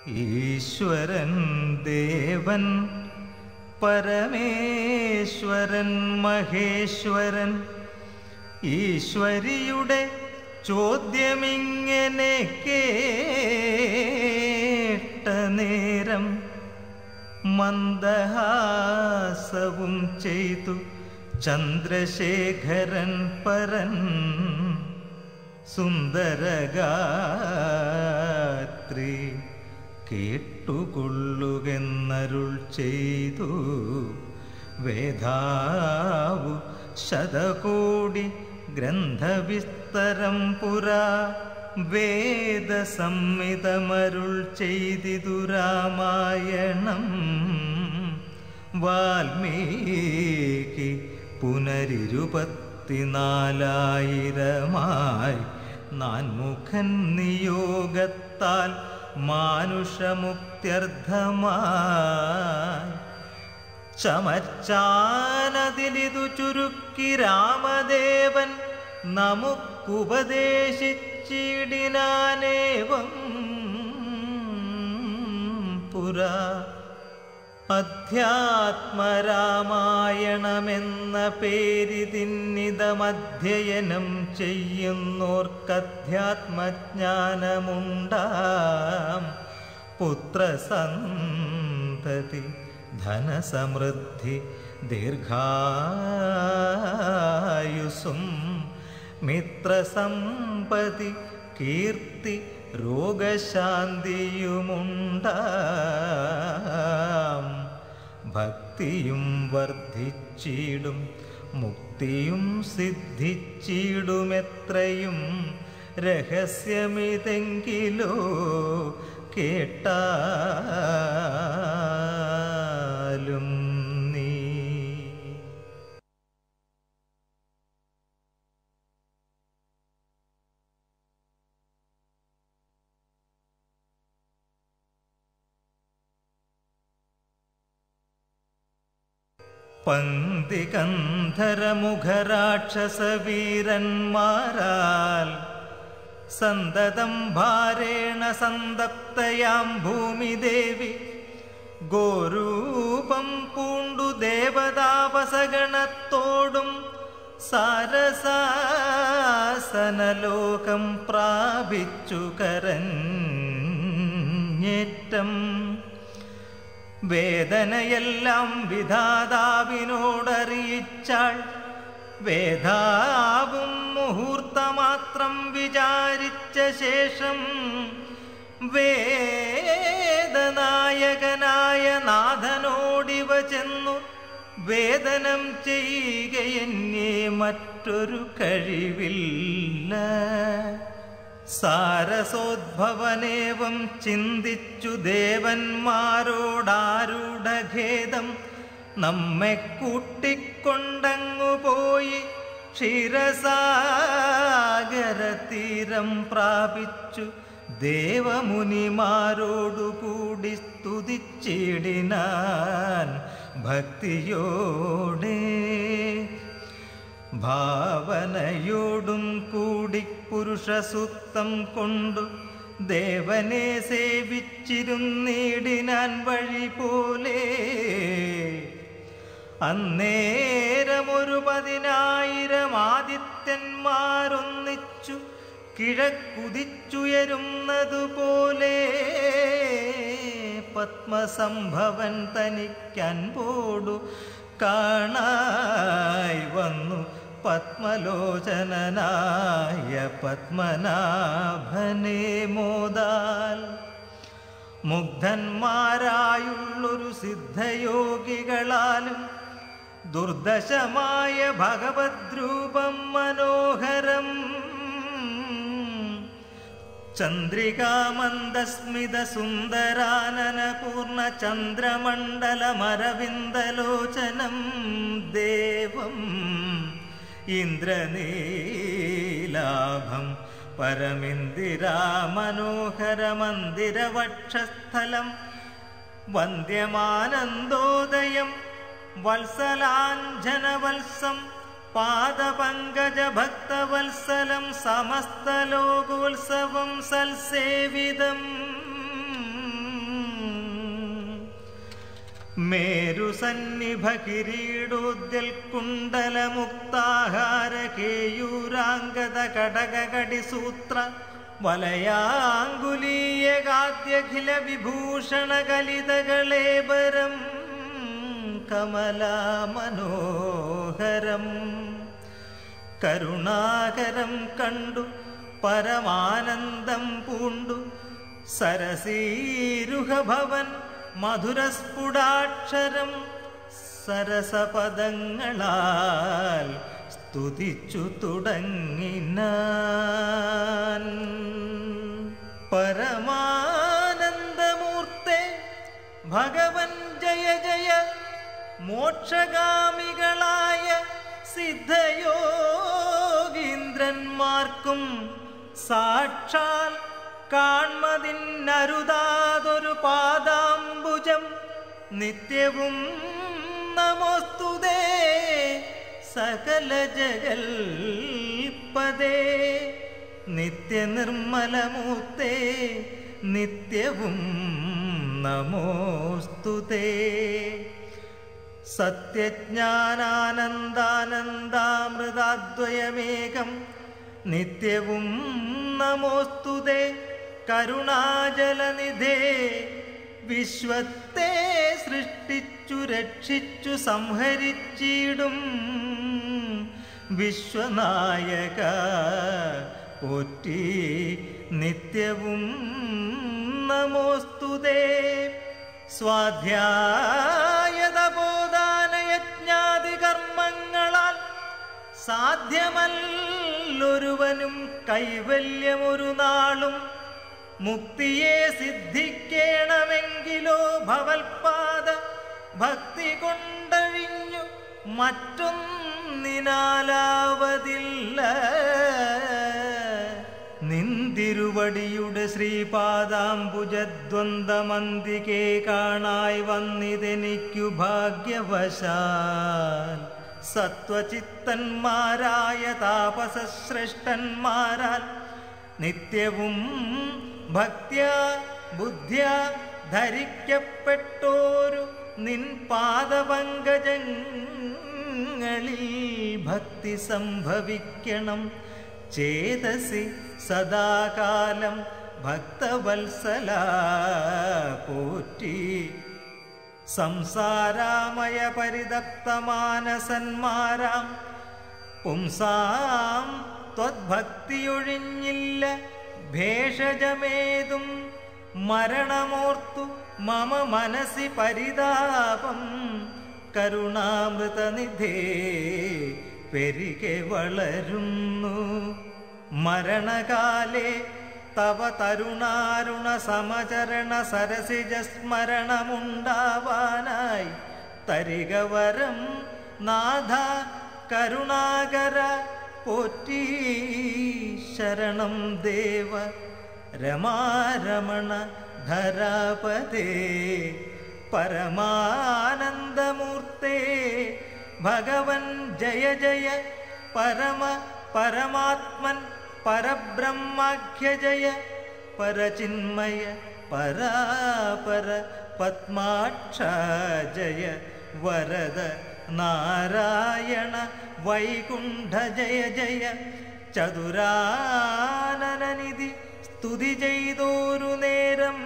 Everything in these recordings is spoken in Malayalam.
ഈശ്വരൻ ദേവൻ പരമേശ്വരൻ മഹേശ്വരൻ ഈശ്വരിയുടെ ചോദ്യമിങ്ങനെ കേട്ട നേരം മന്ദഹാസവും ചെയ്തു ചന്ദ്രശേഖരൻ പരൻ സുന്ദരഗാത്രി കേട്ടുകൊള്ളുകെന്നരുൾ ചെയ്തു വേദാവു ശതകോടി ഗ്രന്ഥവിസ്തരം പുരാ വേദസംഹിതമരുൾ ചെയ്തിതു രാമായണം വാൽമീകി പുനരിരുപത്തിനാലായിരമായി നാൻമുഖൻ നിയോഗത്താൽ മാനുഷമുക്ത്യർത്ഥമായി ചമച്ചാനതിലിതു ചുരുക്കി രാമദേവൻ നമുക്കുപദേശിച്ചിടിനാനേവം പുരാ അധ്യാത്മരാമായണമെന്ന പേരിതിന്നിതമധ്യയനം ചെയ്യുന്നോർക്കധ്യാത്മജ്ഞാനമുണ്ടാം പുത്രസന്തതി ധനസമൃദ്ധി ദീർഘായുസും മിത്രസമ്പതി കീർത്തി രോഗശാന്തിയുമുണ്ടാം ഭക്തിയും വർദ്ധിച്ചിടും മുക്തിയും സിദ്ധിച്ചിടുമെത്രയും രഹസ്യമിതെങ്കിലോ കേട്ടാലും നീ പങ്ക്തി കന്ധരമുഖരാക്ഷസവീരന്മാരാൽ സന്തതം ഭാരേണ സന്തപ്തയാം ഭൂമിദേവി ഗോരൂപം പൂണ്ടു ദേവതാപസഗണത്തോടും സാരസാസനലോകം പ്രാപിച്ചു കരഞ്ഞേറ്റം വേദനയെല്ലാം വിധാതാവിനോടറിയിച്ചാൾ വേദാവും മുഹൂർത്തമാത്രം വിചാരിച്ച ശേഷം വേദനായകനായ നാഥനോടിവ ചെന്നു വേദനം ചെയ്യുകയെന്നേ മറ്റൊരു കഴിവില്ല സാരസോദ്ഭവനേവം ചിന്തിച്ചു ദേവന്മാരോടാരൂഢഖേദം നമ്മെ കൂട്ടിക്കൊണ്ടങ്ങു പോയി ക്ഷീരസാഗരതീരം പ്രാപിച്ചു ദേവമുനിമാരോടുകൂടി സ്തുതിച്ചിടിനാൻ ഭക്തിയോടെ ഭാവനയോടും കൂടി പുരുഷസൂക്തം കൊണ്ടു ദേവനെ സേവിച്ചിരുന്നിടിനാൻ വഴി പോലെ അന്നേരമൊരു പതിനായിരം ആദിത്യന്മാരൊന്നിച്ചു കിഴക്കുതിച്ചുയരുന്നതുപോലെ പത്മസംഭവൻ തനിക്കൻപോടു കാണായി വന്നു പത്മലോചനനായ പത്മനാഭനെ മോദാൽ മുഗ്ധന്മാരായുള്ളൊരു സിദ്ധയോഗികളാലും ദുർദശമായ ഭഗവദ്രൂപം മനോഹരം ചന്ദ്രികാമന്ദസ്മിത സുന്ദരാനന പൂർണ്ണ ചന്ദ്രമണ്ഡലമരവിന്ദലോചനം ദേവം ഇന്ദ്രനീലാഭം പരമിന്ദിരാമനോഹരമന്ദിരവക്ഷസ്ഥലം വന്ദ്യമാനന്ദോദയം വത്സലാഞ്ജനവത്സം പാദപങ്കജഭക്തവത്സലം സമസ്തലോകോത്സവം സൽസേവിതം മേരുസന്നിഭ കിരീടോദ്യൽ കുണ്ടലമുക്താഹാര കേയൂരാംഗത കടകടി സൂത്ര വലയാങ്കുലീയകാദ്യഖില വിഭൂഷണ കലിതകളേബരം കമലാമനോഹരം കരുണാകരം കണ്ടു പരമാനന്ദം പൂണ്ടു സരസീരുഹഭവൻ മധുരസ്ഫുടാക്ഷരം സരസപദങ്ങളാൽ സ്തുതിച്ചു തുടങ്ങിനാൻ പരമാനന്ദമൂർത്തെ ഭഗവൻ ജയ ജയ മോക്ഷഗാമികളായ സിദ്ധയോഗീന്ദ്രന്മാർക്കും സാക്ഷാൽ കാൺമതിന്നരുതാതൊരു പാദാംബുജം നിത്യവും നമോസ്തുതേ സകല ജഗൽപദേ നിത്യനിർമ്മലമൂർത്തേ നിത്യവും നമോസ്തുതേ സത്യജ്ഞാനാനന്ദാനന്ദാമൃതാദ്വയമേകം നിത്യവും നമോസ്തുതേ കരുണാജലനിധേ വിശ്വത്തെ സൃഷ്ടിച്ചു രക്ഷിച്ചു സംഹരിച്ചിടും വിശ്വനായക പോറ്റി നിത്യവും നമോസ്തുതേ സ്വാധ്യായതബോധാനയജ്ഞാതി കർമ്മങ്ങളാൽ സാധ്യമല്ലൊരുവനും കൈവല്യമൊരു നാളും മുക്തിയെ സിദ്ധിക്കണമെങ്കിലോ ഭവൽപാദ ഭക്തി കൊണ്ടഴിഞ്ഞു മറ്റൊന്നിനാലാവതില്ല നിന്തിരുവടിയുടെ ശ്രീപാദാംബുജദ്വന്ദ്മന്തികെ കാണായി വന്നിതെനിക്കു ഭാഗ്യവശാൽ സത്വചിത്തന്മാരായ താപസശ്രേഷ്ഠന്മാരാൽ നിത്യവും ഭക്ത്യ ബുദ്ധ്യ ധരിക്കപ്പെട്ടോരു നിൻ പാദപങ്കജങ്ങളിൽ ഭക്തി സംഭവിക്കണം ചേതസി സദാകാലം ഭക്തവത്സല പോറ്റി സംസാരാമയ പരിതപ്തമാനസന്മാരാം പുംസാം ത്വദ്ഭക്തിയൊഴിഞ്ഞില്ല ഭേഷജമേതും മരണമോർത്തു മമ മനസി പരിതാപം കരുണാമൃതനിധേ പെരികെ വളരുന്നു മരണകാലേ തവ തരുണാരുണ സമചരണ സരസിജ സ്മരണമുണ്ടാവാനായി തരികവരം നാഥ കരുണാകര പോറ്റി ശരണം ദേവ രമാരമണ ധരാപതേ പരമാനന്ദമൂർത്തേ ഭഗവൻ ജയ ജയ പരമ പരമാത്മൻ പരബ്രഹ്മാഖ്യ ജയ പരചിന്മയ പരാപര പത്മാക്ഷ ജയ വരദ നാരായണ വൈകുണ്ഠ ജയ ജയ ചതുരാനനനിധി സ്തുതി ചെയ്തോരു നേരം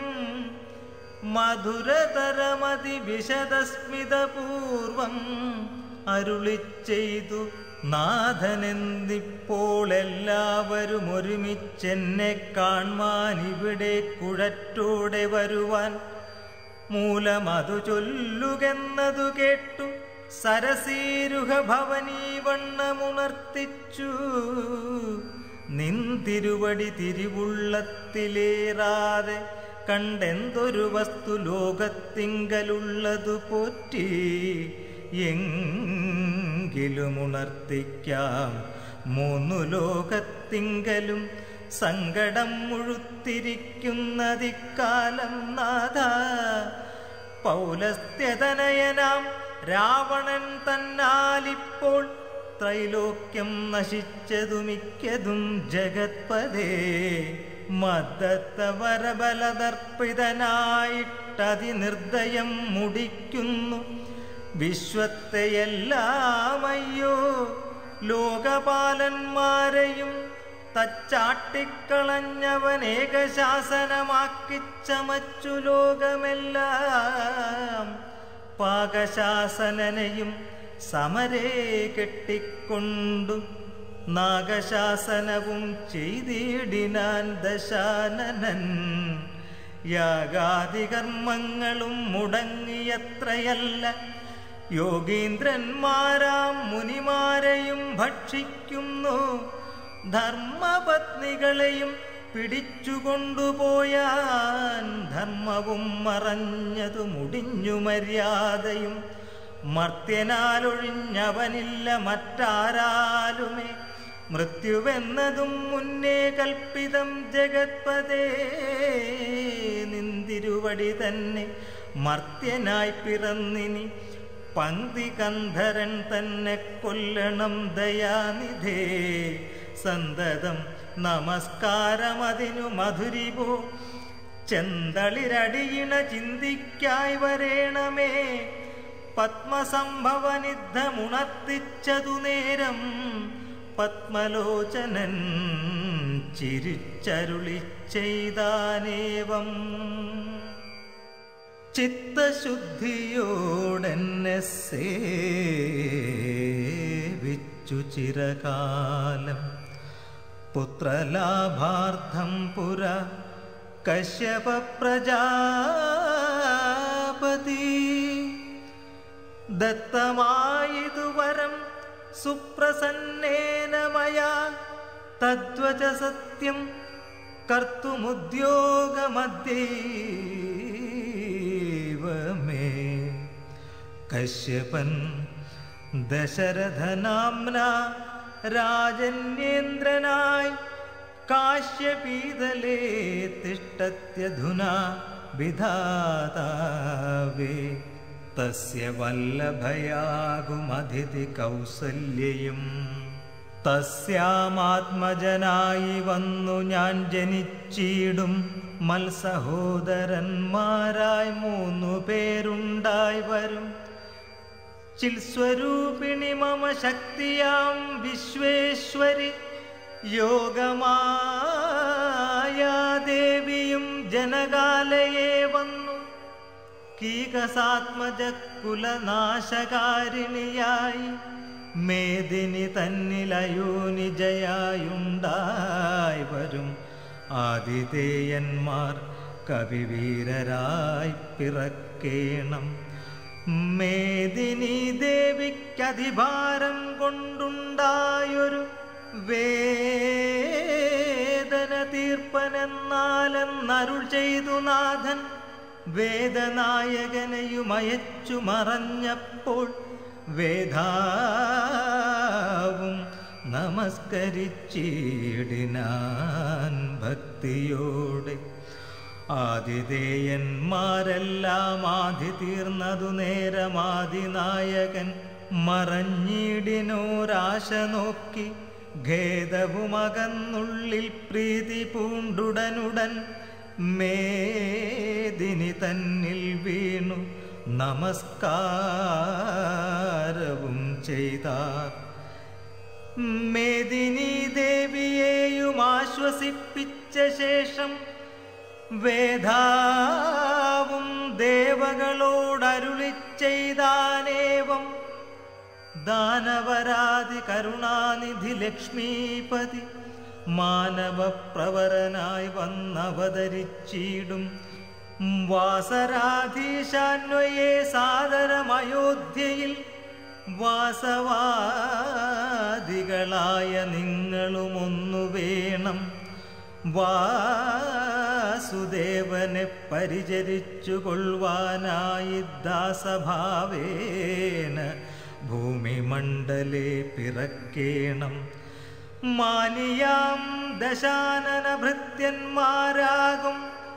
മധുരതരമതി വിശദസ്മിതപൂർവം അരുളി ചെയ്തു നാഥനെന്തിപ്പോൾ എല്ലാവരും ഒരുമിച്ചെന്നെ കാൺമാൻ ഇവിടെ കുഴറ്റോടെ വരുവാൻ മൂലമതു ചൊല്ലുകെന്നതു കേട്ടു സരസീരുഹ ഭവനീ വണ്ണമുണർത്തിച്ചു നിന്തിരുവടി തിരുവുള്ളത്തിലേറാതെ കണ്ടെന്തൊരു വസ്തു ലോകത്തിങ്കലുള്ളതു പോറ്റി എങ്കിലും ഉണർത്തിക്കാം മൂന്നു ലോകത്തിങ്കലും സങ്കടം മുഴുത്തിരിക്കുന്നതിക്കാലം നാഥ പൗലസ്ത്യതനയനാം രാവണൻ തന്നാലിപ്പോൾ ത്രൈലോക്യം നശിച്ചതു മിക്കതും ജഗത്പദേ മദ്ദത്ത വരബലതർപ്പിതനായിട്ട വിട്ടതിനിർദ്ദയം മുടിക്കുന്നു വിശ്വത്തെയെല്ലാമയ്യോ ലോകപാലന്മാരെയും തച്ചാട്ടിക്കളഞ്ഞവൻ ഏകശാസനമാക്കി ചമച്ചു ലോകമെല്ലാം പാകശാസനനെയും സമരേ കെട്ടിക്കൊണ്ടു നാഗശാസനവും ചെയ്തിടിനാൻ ദശാനനൻ യാഗാദികർമ്മങ്ങളും മുടങ്ങിയത്രയല്ല യോഗീന്ദ്രന്മാരാം മുനിമാരെയും ഭക്ഷിക്കുന്നു ധർമ്മപത്നികളെയും പിടിച്ചുകൊണ്ടുപോയാൻ ധർമ്മവും മറഞ്ഞതു മുടിഞ്ഞു മര്യാദയും മർത്യനാലൊഴിഞ്ഞവനില്ല മറ്റാരാലുമേ മൃത്യുവെന്നതും മുന്നേ കൽപ്പിതം ജഗത്പതേ നിന്തിരുവടി തന്നെ മർത്യനായി പിറന്നിനി പങ്ക്തി കന്ധരൻ തന്നെ കൊല്ലണം ദയാനിധേ സന്തതം നമസ്കാരമതിനു മധുരിപോ ചെന്തളിരടിയിണ ചിന്തിക്കായി വരേണമേ പത്മസംഭവനിദ്ധമുണർത്തിച്ചതു നേരം പത്മലോചനൻ ചിരിച്ചരുളി ചെയ്താനേവം ചിത്തശുദ്ധിയോടെന്നെ സേവിച്ചു ചിരകാലം പുത്രലാഭാർത്ഥം പുര കശ്യപ പ്രജാപതി ദത്തമായിതുവരം സുപ്രസന്നേന മയാ തദ്വച സത്യം കർത്തുമുദ്യോഗമദ്യൈവമേ കശ്യപൻ ദശരഥനാംന രാജന്യേന്ദ്രനായി കാശ്യപീതലേ തിഷ്ടത്യധുനാ വിധാതാവേ തസ്യ വല്ലഭയാകുമതിഥി കൗസല്യയും തസ്യാമാത്മജനായി വന്നു ഞാൻ ജനിച്ചിടും മത്സഹോദരന്മാരായി മൂന്നു പേരുണ്ടായി വരും ചിൽസ്വരൂപിണി മമ ശക്തിയാം വിശ്വേശ്വരി യോഗമായാദേവിയും ജനകാലയെ വന്നു കീകസാത്മജ കുലനാശകാരിണിയായി മേദിനി തന്നിലയോനിജയായുണ്ടായി വരും ആതിഥേയന്മാർ കവിവീരരായി പിറക്കേണം മേദിനി ദേവിക്കധിഭാരം കൊണ്ടുണ്ടായൊരു വേദന തീർപ്പനെന്നാലെന്നരുൾ ചെയ്തു നാഥൻ വേദനായകനെയുമയച്ചു മറഞ്ഞപ്പോൾ വേദാവും നമസ്കരിച്ചിടിനാൻ ഭക്തിയോടെ ആതിഥേയന്മാരെല്ലാം ആദി തീർന്നതു നേരമാതിനായകൻ മറഞ്ഞിടിനോരാശ നോക്കി ഖേദവുമകന്നുള്ളിൽ പ്രീതി പൂണ്ടുടനുടൻ മേദിനി തന്നിൽ വീണു നമസ്കാരവും ചെയ്താർ മേദിനി ദേവിയെയും ആശ്വസിപ്പിച്ച ശേഷം വേദാവും ദേവകളോടരുളി ചെയ്താനേവം ദാനവരാതി കരുണാനിധി ലക്ഷ്മീപതി മാനവപ്രവരനായി വന്നവതരിച്ചിടും വാസരാധീശാന്വയെ സാദരമയോധ്യയിൽ വാസവാദികളായ നിങ്ങളുമൊന്നു വേണം വാസുദേവനെ പരിചരിച്ചു കൊള്ളുവാനായി ദാസഭാവേന ഭൂമിമണ്ഡലെ പിറക്കേണം മാനിയാം ദശാനന ഭൃത്യന്മാരാകും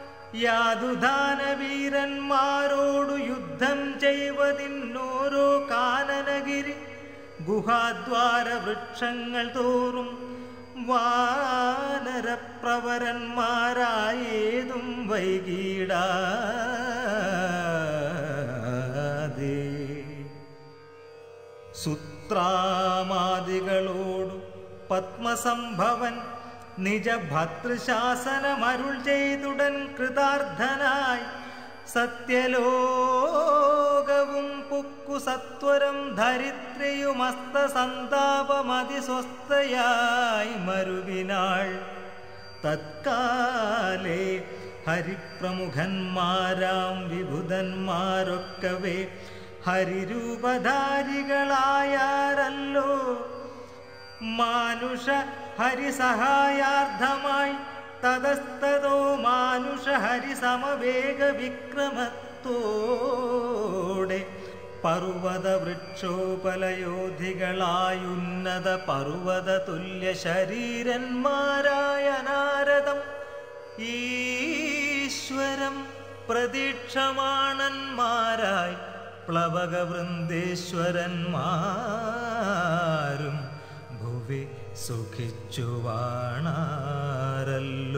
യാതുദാനവീരന്മാരോടു യുദ്ധം ചെയ്വതിന്നോരോ കാനനഗിരി ഗുഹാദ്വാര വൃക്ഷങ്ങൾ തോറും വാനരപ്രവരന്മാരായേതും വൈകീടാ സുമിത്രാമാദികളോടു പത്മസംഭവൻ നിജ ഭർത്തൃശാസനമരുൾ ചെയ്തുടൻ കൃതാർത്ഥനായി സത്യലോകവും പുക്കു സത്വരം ധരിത്രിയുമസ്ത സന്താപമതിസ്വസ്ഥയായി മരുവിനാൾ തത്കാലേ ഹരിപ്രമുഖന്മാരാം വിഭുതന്മാരൊക്കവേ ഹരിരൂപധാരികളായാരല്ലോ മാനുഷ ഹരിസഹായാർത്ഥമായി തതസ്തതോ മാനുഷ ഹരിസമവേഗ വിക്രമത്തോടെ പർവ്വത വൃക്ഷോപലയോധികളായുന്നത പർവ്വത തുല്യ ശരീരന്മാരായ നാരദം ഈശ്വരം പ്രതീക്ഷമാണന്മാരായി പ്ലവക വൃന്ദേശ്വരന്മാരും ഭുവി സുഖിച്ചു വാണാരല്ലോ